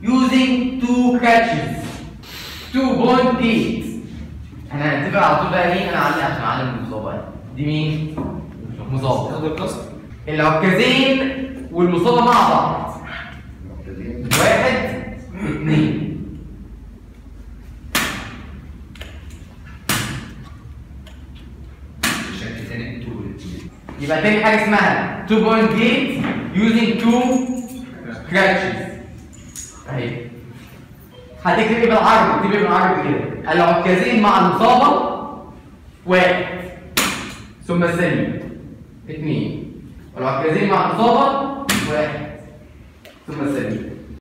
using two catches 2.8 احنا هنتفق على طول بقى مين انا علي عشان اعلم المصابه دي مين؟ مصابه تاخد القصد العكازين والمصابه مع بعض واحد اثنين بشكل تاني انتوا يبقى تاني حاجه اسمها 2.8 using two crutches اهي هتكتب ايه بالعربي تكتب ايه بالعربي كده العكازين مع المصابه واحد ثم السليم اثنين والعكازين مع المصابه واحد ثم السليم